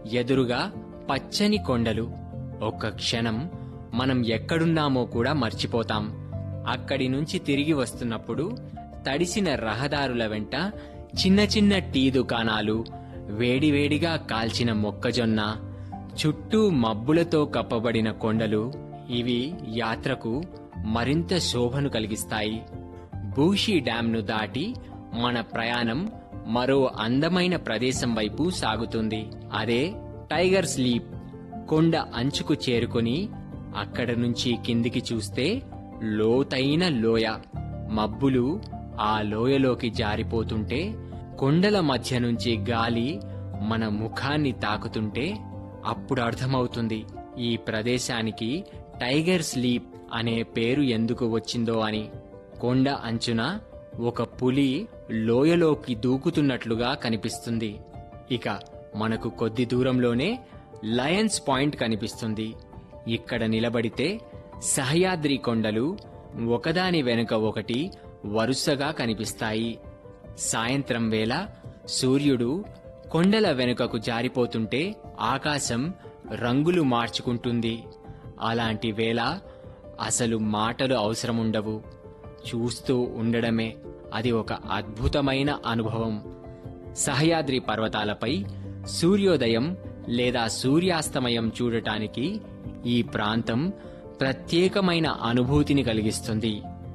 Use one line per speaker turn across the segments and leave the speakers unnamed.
ఎదురుగా పచ్చని కొండలు ఒక్క క్షణం మనం ఎక్కడున్నామో కూడా మర్చిపోతాం అక్కడి నుంచి తిరిగి వస్తున్నప్పుడు తడిసిన రహదారుల వెంట చిన్న చిన్న టీ దుకాణాలు వేడివేడిగా కాల్చిన మొక్కజొన్న చుట్టూ మబ్బులతో కప్పబడిన కొండలు ఇవి యాత్రకు మరింత శోభను కలిగిస్తాయి బూషీ డ్యాంను దాటి మన ప్రయాణం మరో అందమైన ప్రదేశం వైపు సాగుతుంది అదే టైగర్ స్లీప్ కొండ అంచుకు చేరుకొని అక్కడ నుంచి కిందికి చూస్తే లోతైన లోయ మబ్బులు ఆ లోయలోకి జారిపోతుంటే కొండల మధ్య నుంచి గాలి మన ముఖాన్ని తాకుతుంటే అప్పుడు అర్థమవుతుంది ఈ ప్రదేశానికి టైగర్ స్లీప్ అనే పేరు ఎందుకు వచ్చిందో అని కొండ అంచున ఒక పులి లోయలోకి దూకుతున్నట్లుగా కనిపిస్తుంది ఇక మనకు కొద్ది దూరంలోనే లయన్స్ పాయింట్ కనిపిస్తుంది ఇక్కడ నిలబడితే సహయాద్రి కొండలు ఒకదాని వెనుక ఒకటి వరుసగా కనిపిస్తాయి సాయంత్రం వేళ సూర్యుడు కొండల వెనుకకు జారిపోతుంటే ఆకాశం రంగులు మార్చుకుంటుంది అలాంటి వేళ అసలు మాటలు అవసరముండవు చూస్తూ ఉండడమే అది ఒక అద్భుతమైన అనుభవం సహయాద్రి పర్వతాలపై సూర్యోదయం లేదా సూర్యాస్తమయం చూడటానికి ఈ ప్రాంతం ప్రత్యేకమైన అనుభూతిని కలిగిస్తుంది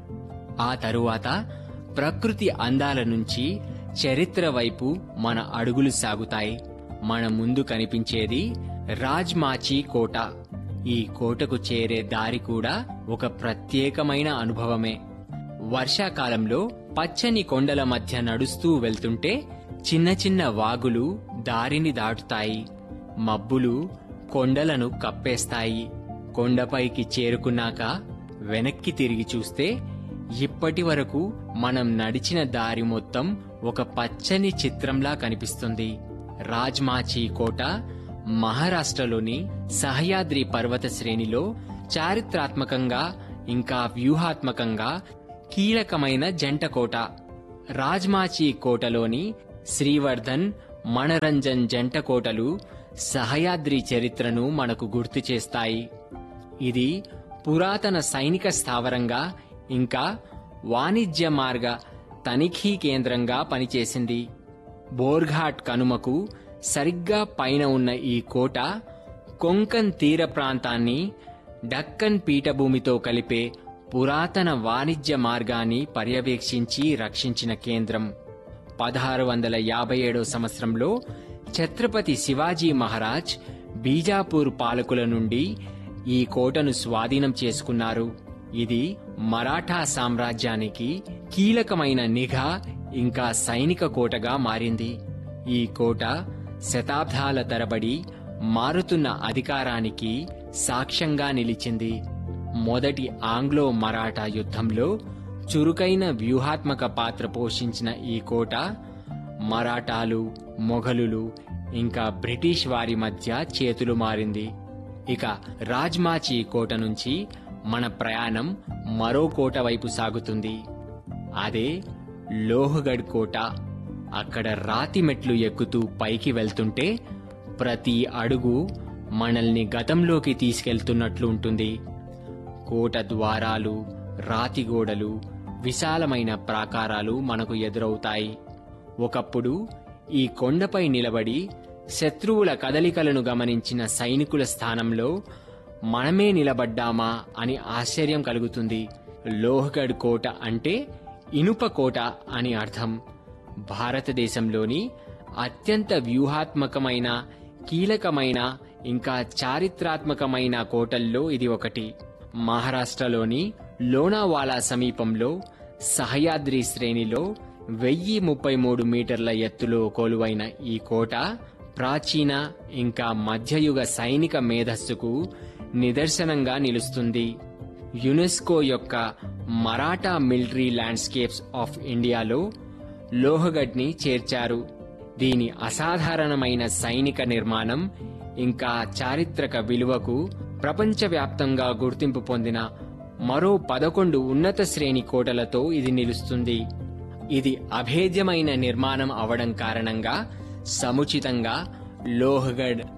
ఆ తరువాత ప్రకృతి అందాల నుంచి చరిత్ర వైపు మన అడుగులు సాగుతాయి మన ముందు కనిపించేది రాజ్మాచి కోట ఈ కోటకు చేరే దారి కూడా ఒక ప్రత్యేకమైన అనుభవమే వర్షాకాలంలో పచ్చని కొండల మధ్య నడుస్తూ వెళ్తుంటే చిన్న చిన్న వాగులు దారిని దాటుతాయి మబ్బులు కొండలను కప్పేస్తాయి కొండపైకి చేరుకున్నాక వెనక్కి తిరిగి చూస్తే ఇప్పటి వరకు మనం నడిచిన దారి మొత్తం ఒక పచ్చని చిత్రంలా కనిపిస్తుంది రాజ్మాచి కోట మహారాష్ట్రలోని సహయాద్రి పర్వత శ్రేణిలో చారిత్రాత్మకంగా ఇంకా వ్యూహాత్మకంగా కీలకమైన జంట కోట రాజ్మాచి కోటలోని శ్రీవర్ధన్ మణరంజన్ జంట కోటలు సహయాద్రి చరిత్రను మనకు గుర్తు చేస్తాయి ఇది పురాతన సైనిక స్థావరంగా ఇంకా వాణిజ్య మార్గ తనిఖీ కేంద్రంగా పనిచేసింది బోర్ఘాట్ కనుమకు సరిగ్గా పైన ఉన్న ఈ కోట కొంకన్ తీర ప్రాంతాన్ని డక్కన్ పీఠభూమితో కలిపే పురాతన వాణిజ్య మార్గాన్ని పర్యవేక్షించి రక్షించిన కేంద్రం పదహారు వందల యాభై ఏడో సంవత్సరంలో ఛత్రపతి శివాజీ మహారాజ్ బీజాపూర్ పాలకుల నుండి ఈ కోటను స్వాధీనం చేసుకున్నారు ఇది మరాఠా సామ్రాజ్యానికి కీలకమైన నిఘా ఇంకా సైనిక కోటగా మారింది ఈ కోట శతాబ్దాల తరబడి మారుతున్న అధికారానికి సాక్ష్యంగా నిలిచింది మొదటి ఆంగ్లో మరాఠా యుద్ధంలో చురుకైన వ్యూహాత్మక పాత్ర పోషించిన ఈ కోట మరాఠాలు మొఘలులు ఇంకా బ్రిటిష్ వారి మధ్య చేతులు మారింది ఇక రాజ్మాచి కోట నుంచి మన ప్రయాణం మరో కోట వైపు సాగుతుంది అదే లోహగఢ్ కోట అక్కడ రాతి మెట్లు ఎక్కుతూ పైకి వెళ్తుంటే ప్రతి అడుగు మనల్ని గతంలోకి తీసుకెళ్తున్నట్లు ఉంటుంది కోట ద్వారాలు రాతి గోడలు విశాలమైన ప్రాకారాలు మనకు ఎదురవుతాయి ఒకప్పుడు ఈ కొండపై నిలబడి శత్రువుల కదలికలను గమనించిన సైనికుల స్థానంలో మనమే నిలబడ్డామా అని ఆశ్చర్యం కలుగుతుంది లోహగఢ్ కోట అంటే ఇనుప కోట అని అర్థం భారతదేశంలోని అత్యంత వ్యూహాత్మకమైన కీలకమైన ఇంకా చారిత్రాత్మకమైన కోటల్లో ఇది ఒకటి మహారాష్ట్రలోని లోనావాలా సమీపంలో సహయాద్రి శ్రేణిలో వెయ్యి ముప్పై మూడు మీటర్ల ఎత్తులో కొలువైన ఈ కోట ప్రాచీన ఇంకా మధ్యయుగ సైనిక మేధస్సుకు నిదర్శనంగా నిలుస్తుంది యునెస్కో యొక్క మరాఠా మిలిటరీ ల్యాండ్స్కేప్స్ ఆఫ్ ఇండియాలో లోహగఢ్ని చేర్చారు దీని అసాధారణమైన సైనిక నిర్మాణం ఇంకా చారిత్రక విలువకు ప్రపంచవ్యాప్తంగా గుర్తింపు పొందిన మరో పదకొండు ఉన్నత శ్రేణి కోటలతో ఇది నిలుస్తుంది ఇది అభేద్యమైన నిర్మాణం అవడం కారణంగా సముచితంగా లోహగఢ్